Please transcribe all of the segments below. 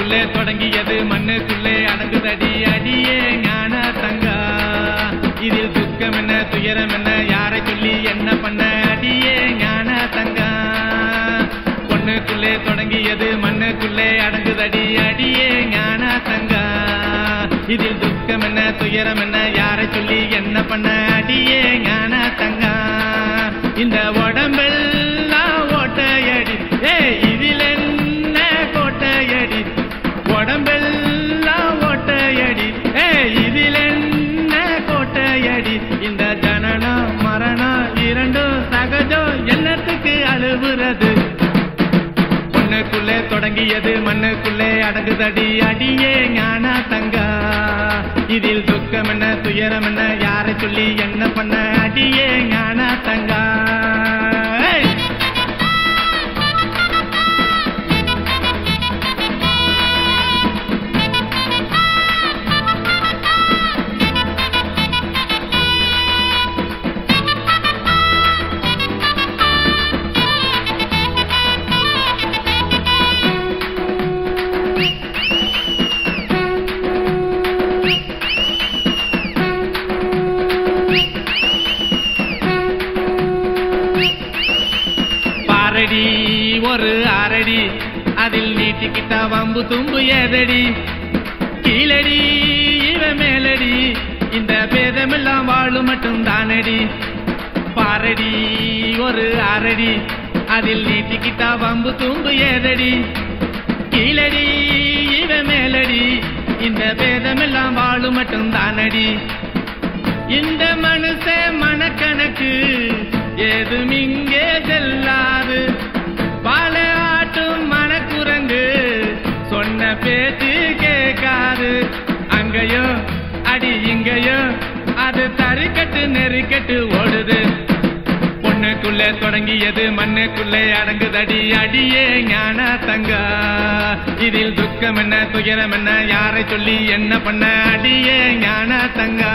பொண்ணுக்குள்ளே தொடங்கியது மண்ணுக்குள்ளே அடங்குதடி அடியே ஞான தங்கா இதில் துக்கம் என்ன துயரம் என்ன யாரை சொல்லி என்ன பண்ண அடியே ஞான தங்கா பொண்ணுக்குள்ளே தொடங்கியது மண்ணுக்குள்ளே அடங்குதடி அடியே ஞான தங்கா இதில் துக்கம் என்ன துயரம் என்ன யாரை சொல்லி என்ன பண்ண அடியே ஞான தங்கா இந்த உடம்பெல்லாம் ஓட்டையடி ஏ இதில் என்ன கோட்டையடி உடம்பெல்லாம் ஓட்டையடி ஏ இதில் என்ன கோட்டையடி இந்த ஜனனம் மரணம் இரண்டும் சகஜம் என்னத்துக்கு அழுவுறது பொண்ணுக்குள்ளே தொடங்கியது மண்ணுக்குள்ளே அடங்குதடி அடியே ஞான தங்கா இதில் துக்கம் என்ன துயரம் என்ன யாரை சொல்லி என்ன பண்ண அடியே ஞான தங்கா ஏய்! பாரடி ஒரு அரடி அதில் நீட்டிக்கிட்ட வம்பு தும்பு ஏதடி கீழடி இவ மேலடி இந்த பேதமெல்லாம் வாழு மட்டும் தானடி பாரடி ஒரு அரடி அதில் நீட்டிக்கிட்ட வம்பு தும்பு ஏதடி கீழடி இவ மேலடி இந்த பேதமெல்லாம் வாழு மட்டும் தானடி இந்த மனுஷ மனக்கணக்கு ஏதும் இங்கே செல்லாது பால ஆட்டும் மனக்குரங்கு சொன்ன பேச்சு கேட்காது அங்கேயோ அடி இங்கேயோ அது தறிக்கட்டு நெறிக்கட்டு ஓடுது பொண்ணுக்குள்ளே தொடங்கியது மண்ணுக்குள்ளே அடங்குதடி அடியே ஞான தங்கா இதில் துக்கம் என்ன துயரம் என்ன யாரை சொல்லி என்ன பண்ண அடியே ஞான தங்கா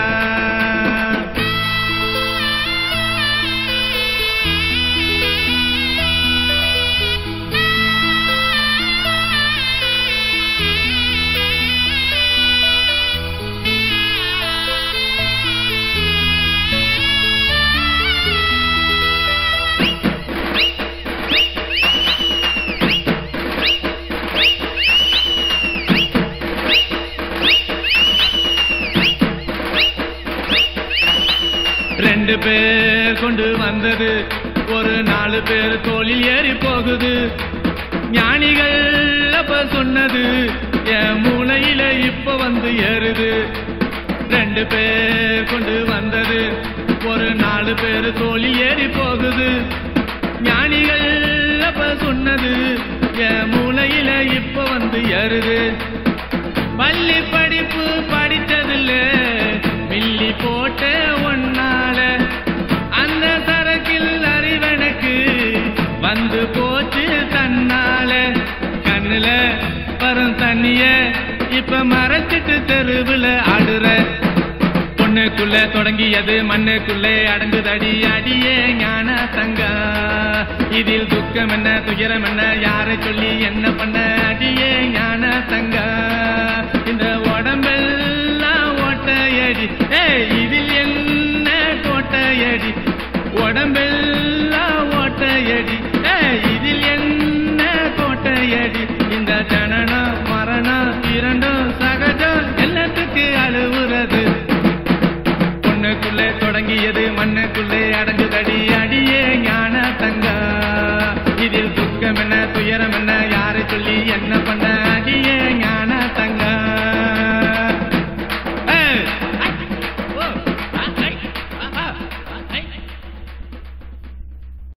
ரெண்டு பேர் கொண்டு வந்தது ஒரு நாலு பேர் தோளில் ஏறி போகுது ஞானிகள் அப்ப சொன்னது என் மூளையில இப்ப வந்து ஏறுது ரெண்டு பேர் கொண்டு வந்தது ஒரு நாலு பேர் தோளில் ஏறி போகுது ஞானிகள் அப்ப சொன்னது என் மூளையில இப்ப வந்து ஏறுது பள்ளி படிப்பு படித்ததில்ல மில்லி போட்ட ஒன்னால அந்த சரக்கில் அறிவனுக்கு வந்து போச்சு தன்னால கண்ணுல வரும் தண்ணிய இப்ப மறைச்சிட்டு தெருவுல ஆடுற பொண்ணுக்குள்ள தொடங்கியது மண்ணுக்குள்ளே அடங்குதடி அடியே ஞான தங்கா இதில் துக்கம் என்ன துயரம் என்ன யாரை சொல்லி என்ன பண்ண அடியே ஞான தங்கா இந்த உடம்பெல்லாம் ஓட்டையடி ஏய் இதில் என்ன கோட்டையடி உடம்பெல்லாம் ஓட்டையடி ஏய் இதில் என்ன கோட்டையடி